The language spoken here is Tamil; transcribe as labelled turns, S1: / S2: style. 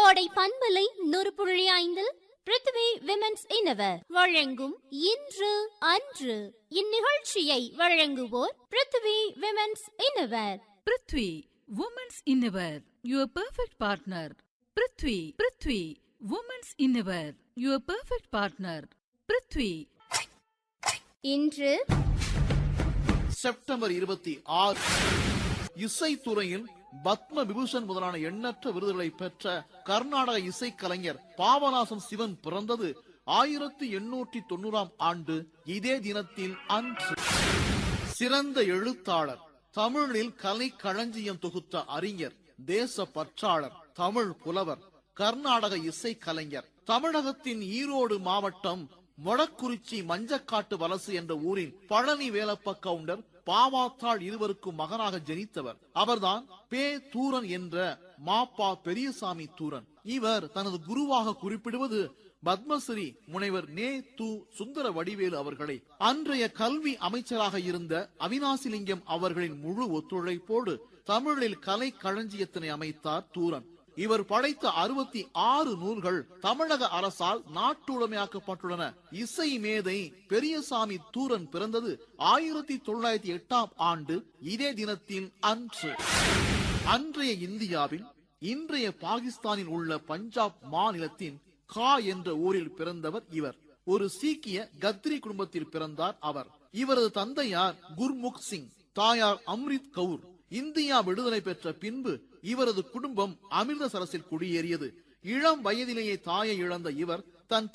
S1: கோடை பண்பலை நூறு புள்ளி ஐந்தில் பிருத்திவி விமென்ஸ் இனவர் வழங்கும் இன்று அன்று இந்நிகழ்ச்சியை வழங்குவோர் Prithvi women's innerwear
S2: Prithvi women's innerwear your perfect partner Prithvi Prithvi women's innerwear your perfect partner Prithvi
S1: இன்று
S3: செப்டம்பர் இருபத்தி ஆறு இசைத்துறையில் பத்ம விபூஷன் முதலான எண்ணற்ற விருதுகளை பெற்ற கர்நாடக இசைக்கலைஞர் பாபநாசம் சிவன் பிறந்தது ஆயிரத்தி எண்ணூற்றி தொண்ணூறாம் ஆண்டு இதே தினத்தில் அன்று சிறந்த எழுத்தாளர் தமிழில் கலை களஞ்சியம் தொகுத்த அறிஞர் தேச பற்றாளர் தமிழ் புலவர் கர்நாடக இசை கலைஞர் தமிழகத்தின் ஈரோடு மாவட்டம் மொடக்குறிச்சி மஞ்சக்காட்டு வலசு என்ற ஊரின் பழனி வேலப்ப கவுண்டர் பாவாத்தாள் இருவருக்கும் மகனாக ஜனித்தவர் அவர்தான் பே தூரன் என்ற மாப்பா பெரியசாமி தூரன் இவர் தனது குருவாக குறிப்பிடுவது பத்மஸ்ரீ முனைவர் நே து சுந்தர வடிவேலு அவர்களை அன்றைய கல்வி அமைச்சராக இருந்த அவினாசிலிங்கம் அவர்களின் முழு ஒத்துழைப்போடு தமிழில் கலை களஞ்சியத்தினை அமைத்தார் தூரன் இவர் படைத்த அறுபத்தி ஆறு நூல்கள் தமிழக அரசால் நாட்டுடைமையாக்கப்பட்டுள்ளன இசை மேதை பெரியசாமி தூரன் பிறந்தது ஆயிரத்தி தொள்ளாயிரத்தி எட்டாம் ஆண்டு இதே தினத்தில் அன்று அன்றைய இந்தியாவில் இன்றைய பாகிஸ்தானில் உள்ள பஞ்சாப் மாநிலத்தின் கா என்ற ஊரில் பிறந்தவர் இவர் ஒரு சீக்கிய கத்ரி குடும்பத்தில் பிறந்தார் அவர் இவரது தந்தையார் குர்முக் சிங் தாயார் அம்ரித் கவுர் இந்தியா விடுதலை பெற்ற பின்பு இவரது குடும்பம் அமிர்தசரஸில் குடியேறியது இளம் வயதிலேயே தாயை இழந்த இவர் தன்